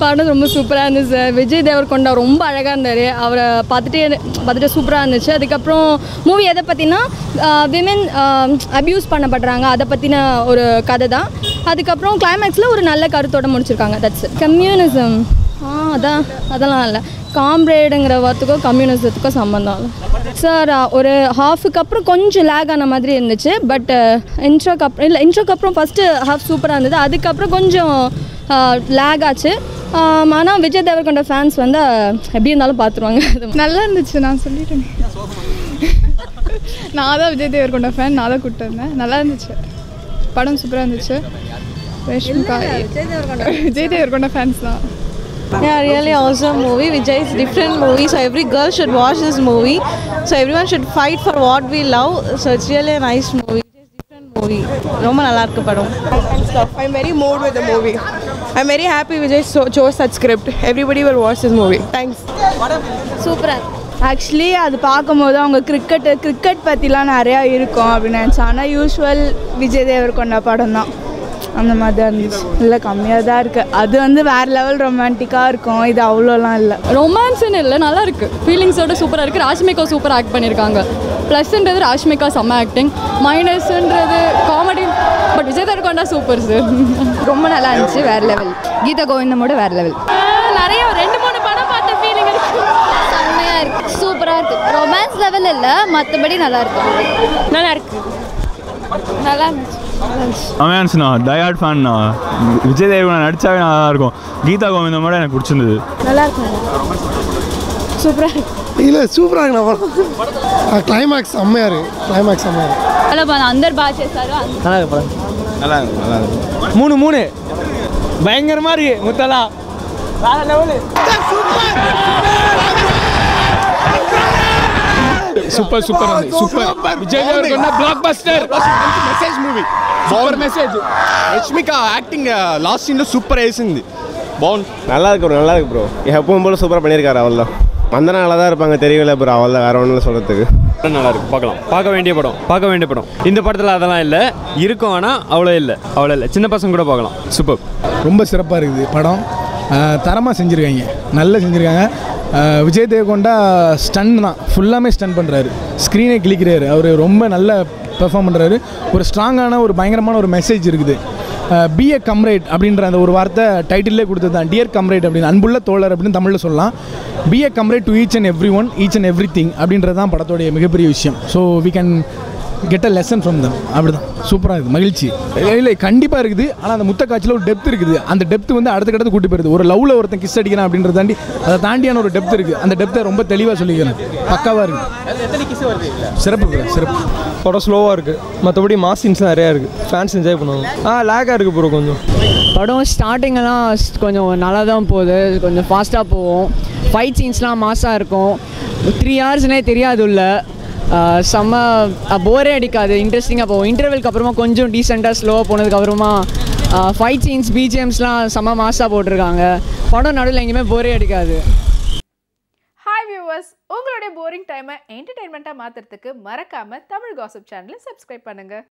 படம் ரொம்ப சூப்பராக இருந்துச்சு சார் விஜய் தேவர்கொண்டா ரொம்ப அழகாக இருந்தார் அவரை பார்த்துட்டே பார்த்துட்டு சூப்பராக இருந்துச்சு அதுக்கப்புறம் மூவி எதை பற்றினா விமென் அப்யூஸ் பண்ணப்படுறாங்க அதை பற்றின ஒரு கதை தான் அதுக்கப்புறம் கிளைமேக்ஸில் ஒரு நல்ல கருத்தோட முடிச்சிருக்காங்க தட்ஸ் கம்யூனிசம் ஆ அதான் அதெல்லாம் இல்லை காம்ரேடுங்கிற வார்த்தைக்கும் கம்யூனிசத்துக்கும் சம்மந்தம் இல்லை சார் ஒரு ஹாஃபுக்கு அப்புறம் கொஞ்சம் லேக் ஆன மாதிரி இருந்துச்சு பட் இன்ட்ரோக்கு அப்புறம் இல்லை இன்ட்ரோக்கு அப்புறம் ஃபஸ்ட்டு ஹாஃப் சூப்பராக இருந்தது அதுக்கப்புறம் கொஞ்சம் லேக் ஆச்சு ஆனால் விஜய் தேவர்கொண்ட ஃபேன்ஸ் வந்து எப்படி இருந்தாலும் பார்த்துருவாங்க அது நல்லா இருந்துச்சு நான் சொல்லிட்டேன் நான் தான் விஜய் தேவர்கொண்ட ஃபேன் நான் தான் கூப்பிட்டு வந்தேன் நல்லா இருந்துச்சு படம் சூப்பராக இருந்துச்சு ரேஷ்மிகா விஜய் தேவர்கொண்ட ஃபேன்ஸ் தான் Yeah, really awesome movie. Vijay is different movie, so every girl should watch this movie. So everyone should fight for what we love. So it's really a nice movie. It's different movie. ரொம்ப நல்லா இருக்கு படம் and stuff. I'm very moved with the movie. I'm very happy Vijay so, chose such script. Everybody will watch this movie. Thanks. சூப்பராக actually அது பார்க்கும்போது அவங்க cricket cricket பற்றிலாம் நிறையா இருக்கும் அப்படின்னு நினச்சேன் ஆனால் யூஸ்வல் விஜய் தேவர்கொண்ட படம் தான் அந்த மாதிரி தான் இருந்துச்சு இல்லை கம்மியாக தான் இருக்குது அது வந்து வேறு லெவல் ரொமான்டிக்காக இருக்கும் இது அவ்வளோலாம் இல்லை ரொமான்ஸ்னு இல்லை நல்லா இருக்கு ஃபீலிங்ஸோட சூப்பராக இருக்குது ராஷ்மிகா சூப்பராக ஆக்ட் பண்ணியிருக்காங்க ப்ளஸ்ன்றது ராஷ்மிகா செம்ம ஆக்டிங் மைனஸ்ன்றது comedy but Vijay Deverakonda super sir ரொம்ப நல்லா இருந்துச்சு வேறு லெவல் கீதா கோவிந்தமோட வேறு லெவல் நிறைய ரெண்டு மூணு படம் பார்த்த ஃபீலிங் இருக்கு செம்மையாக இருக்குது சூப்பராக இருக்குது ரொமான்ஸ் லெவல் இல்லை மற்றபடி நல்லா இருக்கு நல்லா இருக்கு நல்லா இருந்துச்சு அமேன்ஸ்ண்ணா டயாட் ஃபேன்ண்ணா விஜய் தேவன் நடிச்சாவே நல்லா இருக்கும் கீதா கோவிந்தமோட எனக்கு பிடிச்சிருந்தது நல்லா இருக்கு சூப்பராக இருக்கு இல்லை சூப்பராக இருக்குண்ணா படம் கிளைமேக்ஸ் செம்மையாக இருக்கு கிளைமேக்ஸ் செம்மையாக இருக்கு நல்லா பண்ண அந்தர் பாய் చేశారు நல்லா இருக்கு படம் நல்லா இருக்கு நல்லா இருக்கு மூணு மூணு பயங்கரமா இருக்கு முத்தலா வேற லெவலு సూపర్ సూపర్ ఉంది super Vijay Deverakonda blockbuster message movie super message Rashmika acting last scene లో సూపర్ వేసింది బాగుంది நல்லா இருக்கு ப்ரோ நல்லா இருக்கு ப்ரோ எப்பவும் போல சூப்பராக பண்ணியிருக்காரு அவள் தான் வந்தனா நல்லா தான் இருப்பாங்க தெரியல ப்ரோ அவள் தான் வேற ஒன்றும் சொல்கிறதுக்கு நல்லா இருக்கு பார்க்கலாம் பார்க்க வேண்டிய படம் பார்க்க வேண்டிய படம் இந்த படத்தில் அதெல்லாம் இல்லை இருக்கும் ஆனால் அவ்வளோ இல்லை அவ்வளோ இல்லை சின்ன பசங்க கூட பார்க்கலாம் சூப்பர் ரொம்ப சிறப்பாக இருக்குது படம் தரமாக செஞ்சுருக்காங்க நல்லா செஞ்சுருக்காங்க அஹ், விஜய் தேவகொண்டா ஸ்டன் தான் ஃபுல்லாமே ஸ்டன் பண்ணுறாரு ஸ்க்ரீனே கிளிக்கிறாரு அவர் ரொம்ப நல்ல பெர்ஃபார்ம் பண்ணுறாரு ஒரு ஸ்ட்ராங்கான ஒரு பயங்கரமான ஒரு மெசேஜ் இருக்குது பிஏ கம்ரேட் அப்படின்ற அந்த ஒரு வார்த்தை டைட்டிலே கொடுத்தது தான் டியர் கம்ரேட் அப்படின்னு அன்புள்ள தோழர் அப்படின்னு தமிழில் சொல்லலாம் be a comrade to each and every one each and every thing அப்படின்றது தான் படத்தோடைய மிகப்பெரிய விஷயம் so we can get a lesson from them அப்படி தான் சூப்பராக இருக்குது மகிழ்ச்சி இல்லை இல்லை கண்டிப்பாக இருக்குது ஆனால் அந்த முத்த காட்சியில் ஒரு டெப்த் இருக்குது அந்த டெப்த் வந்து அடுத்த கட்டத்து கூட்டி போயிருது ஒரு லவ்வில் ஒருத்தன் கிஸ் அடிக்கிறான் அப்படின்றத தாண்டி அதை தாண்டியான ஒரு டெப்த் இருக்குது அந்த டெப்த்தை ரொம்ப தெளிவாக சொல்லிக்கிறேன் பக்காவாக இருக்குது சிறப்பு bro, சிறப்பு படம் ஸ்லோவாக இருக்குது மற்றபடி மாஸ் சீன்ஸ்லாம் நிறையா இருக்குது ஃபேன்ஸ் என்ஜாய் பண்ணுவாங்க ஆ லேக்காக இருக்குது ப்ரோ கொஞ்சம் படம் ஸ்டார்டிங்கெல்லாம் கொஞ்சம் நல்லா தான் போகுது கொஞ்சம் ஃபாஸ்ட்டாக போகும் ஃபைட் சீன்ஸ்லாம் மாஸாக இருக்கும் த்ரீ ஹவர்ஸ்னே தெரியாது உள்ள ஆஹ் செம்ம போரே அடிக்காது இன்ட்ரெஸ்டிங்காக போகும் இன்டர்வெல்க்கு அப்புறமா கொஞ்சம் டீசெண்டாக ஸ்லோவாக போனதுக்கப்புறமா ஃபைட் சீன்ஸ் பிஜிஎம்ஸ்லாம் செம்ம மாஸாக போட்டிருக்காங்க படம் நடுவில் எங்கேயுமே போரே அடிக்காது ஹாய் வியூவர்ஸ் உங்களுடைய போரிங் டைமை என்டர்டைன்மெண்ட்டாக மாற்றுறதுக்கு மறக்காமல் தமிழ் காசிப் சேனலை சப்ஸ்கிரைப் பண்ணுங்கள்